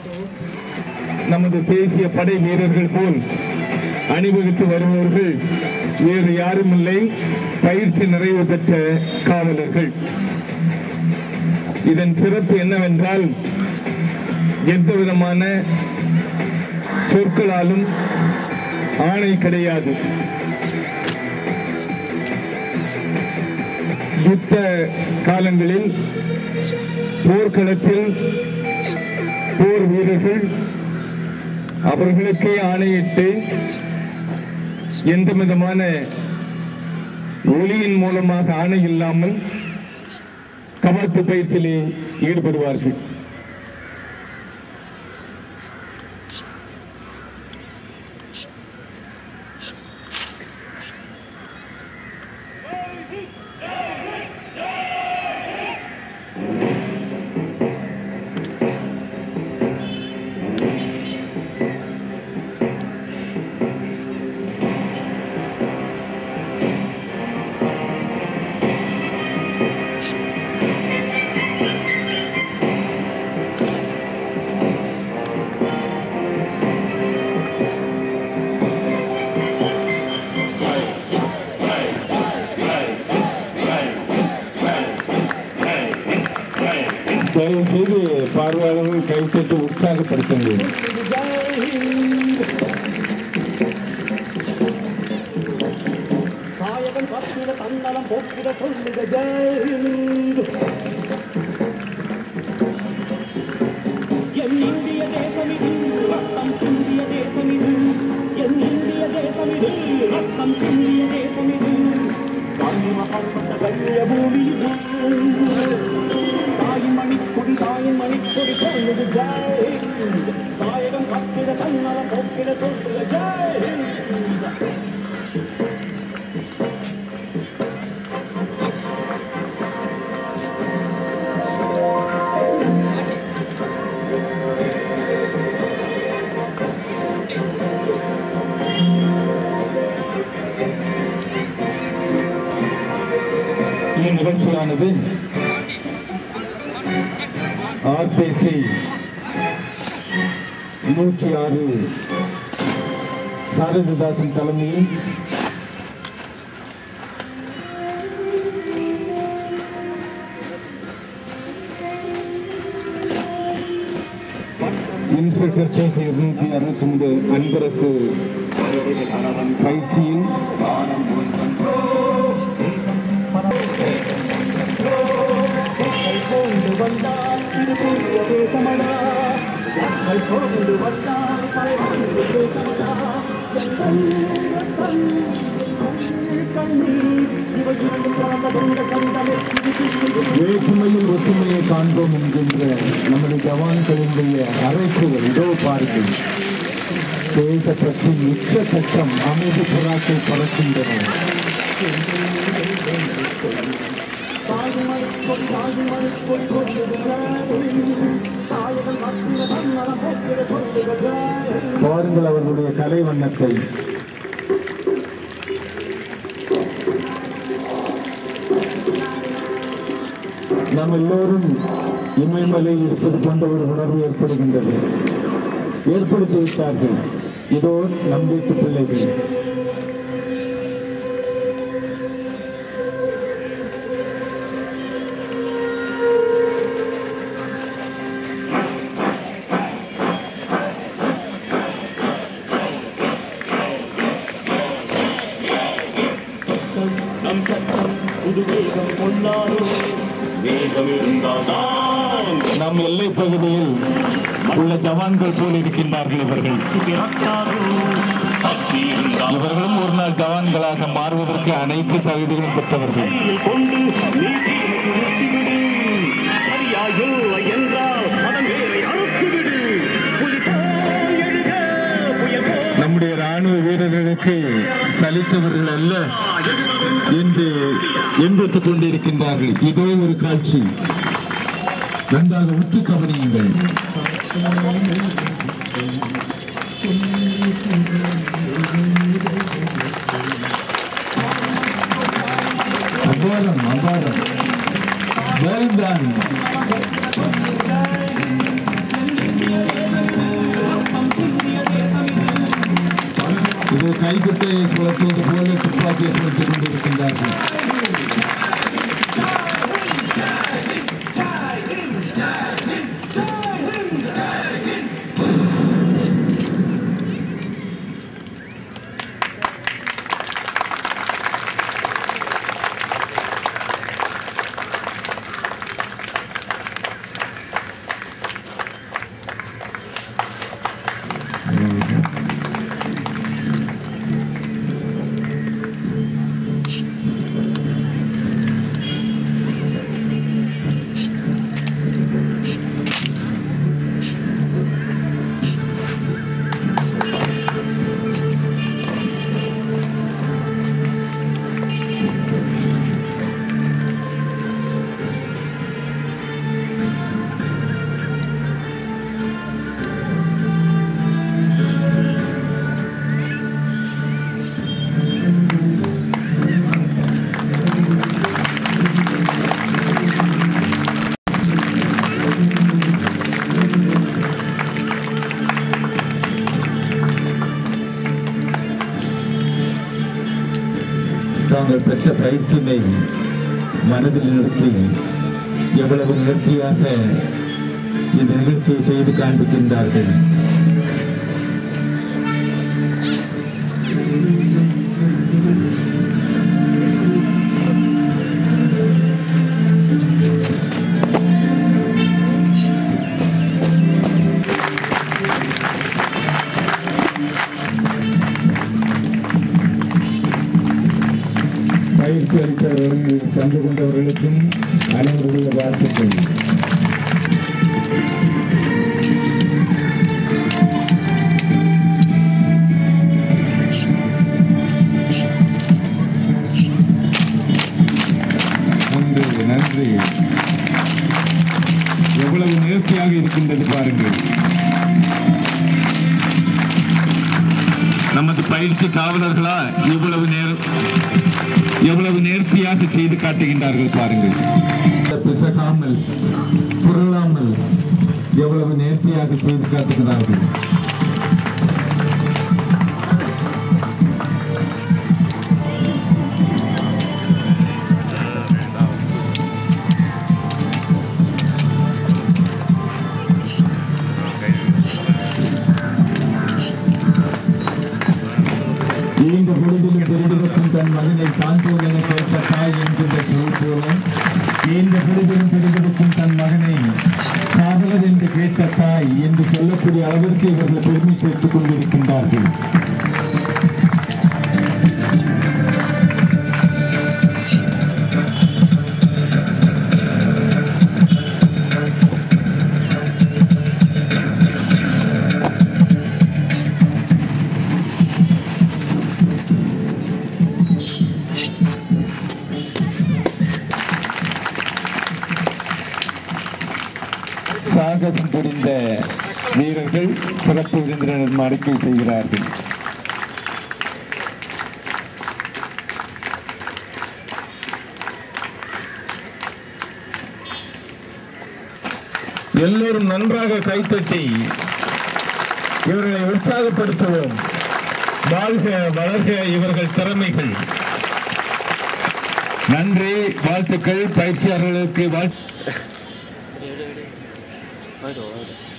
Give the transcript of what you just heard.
நமது தேசிய படை வீரர்கள் போல் அணிவகுத்து வருபவர்கள் வேறு யாரும் இல்லை பயிற்சி நிறைவு பெற்ற காவலர்கள் இதன் சிறப்பு என்னவென்றால் எந்த விதமான சொற்களாலும் ஆணை கிடையாது யுத்த காலங்களில் போர்க்களத்தில் போர் வீரர்கள் அவர்களுக்கே ஆணையிட்டு எந்த விதமான ஒளியின் மூலமாக ஆணை இல்லாமல் கவர்ப்பு பயிற்சியிலே ஈடுபடுவார்கள் தயவு செய்து பார்வையாளர்கள் கைத்தட்டு உற்சாகப்படுத்துங்கள் நாயகன் பத்திர தன்னலம் போக்கிட சொல்லுக ஜெயஹிந்த் என் இந்திய தேசமிது ரத்தம் சிந்திய தேசமிது என் இந்திய தேசமிது ரத்தம் சிந்திய தேசமிது காந்திம பண்பட்ட கண்ணிய பூமி இது. தாயின் மணிக்கொடி தாயின் மணிக்கொடி சொல்லுது ஜெயஹிந்த் நாயகன் பத்திர தன்னலம் போக்கிட சொல்லுக ஜெயஹிந்த் இந்நிகழ்ச்சியானது ஆர்பிசி நூற்றி ஆறு சாரதிதாசன் தலைமையில் இன்ஸ்பெக்டர் கேசி இருநூற்றி அறுபத்தி மூன்று அன்பரசு பயிற்சியில் மக்கள் கொண்டு வந்தால் இது புதிய தேசமடா மக்கள் கொண்டு வந்தால் பழைய தேசமடா எங்கள் ரத்தம், எங்கள் கண்ணீர் இவை இரண்டும் கலந்த கொண்ட கந்தமே இது புதிய வேற்றுமையில் ஒற்றுமையை காண்போம் என்கின்ற நமது ஜவான்களினுடைய அழைப்புகள் இதோ பாருங்கள் தேசத்தின் உச்ச சட்டம் அமைதி புறாக்கள் பறக்கின்றன தாய்மொழி கொடி தாய்மொழி கொடி சொல்லுகிறாய் தாயகன் பத்திர தன்னலம் போக்கிட சொல்லுகிறாய் பாருங்கள் அவர்களுடைய கலை வண்ணத்தை நாம் எல்லோரும் இமயமலை இருப்பது போன்ற ஒரு உணர்வு ஏற்படுகின்றது ஏற்படுத்தி விட்டார்கள் இதோ நம் வீட்டு பிள்ளைகள் நம் சட்டம் புது வேகம் கொண்டாரோ வேகம் இருந்தால்தான் நம் எல்லை பகுதியில் உள்ள ஜவான்கள் போல் இருக்கின்றார்கள் இவர்கள் பிறக்காரோ சக்தி இருந்தால் இவர்களும் ஒரு நாள் ஜவான்களாக மாறுவதற்கு அனைத்து தகுதிகளும் பெற்றவர்கள் கையில் கொண்டு நீதியை நிறுத்திவிடு சரியாயோ என்றால் அதன் வேரை அறுத்துவிடு புலி போல் எழுக புயல் போல் நம்முடைய ராணுவ வீரர்களுக்கு சலித்தவர்கள் அல்ல என்று எண்பித்துக் கொண்டிருக்கின்றார்கள் இதோ ஒரு காட்சி நன்றாக உற்று கவனியுங்கள் அபாரம் அபாரம் Well done. கைக்குட்டையை சுழற்றுவது போல துப்பாக்கியை சுழற்றிக் கொண்டிருக்கின்றார்கள் தாங்கள் பெற்ற பயிற்சியை மனதில் நிறுத்தி எவ்வளவு நேர்த்தியாக இந்த நிகழ்ச்சியை செய்து காண்பிக்கின்றார்கள் பயிற்சி அளித்தவர்கள் கலந்து கொண்டவர்களுக்கும் அனைவருடைய வாழ்த்துக்கள் நன்றி நன்றி எவ்வளவு நேர்த்தியாக இருக்கின்றது பாருங்கள் நமது பயிற்சி காவலர்களா இவ்வளவு நேரம் எவ்வளவு நேர்த்தியாக செய்து காட்டுகின்றார்கள் பாருங்கள் பிசகாமல் புரளாமல் எவ்வளவு நேர்த்தியாக செய்து காட்டுகிறார்கள் ஈந்த பொழுதிலும் பெரிதுபட்டும் தன் மகனை தான்போல் என கேட்ட தாய் என்கின்ற சொல் போல ஈந்த பொழுதிலும் பெரிதுபட்டும் தன் மகனை காதலர் என்று கேட்ட தாய் என்று சொல்லக்கூடிய அளவிற்கு இவர்கள் பெருமை சேர்த்துக் கொண்டிருக்கின்றார்கள் சாகசம் புரிந்த வீரர்கள் சிறப்பு விருந்தினர் அறிக்கை செய்கிறார்கள் எல்லோரும் நன்றாக கைத்தட்டி இவர்களை உற்சாகப்படுத்துவோம் வாழ்க வளர்க இவர்கள் திறமைகள் நன்றி வாழ்த்துக்கள் பயிற்சியாளர்களுக்கு வாழ்த்து Ôi đồ ơi.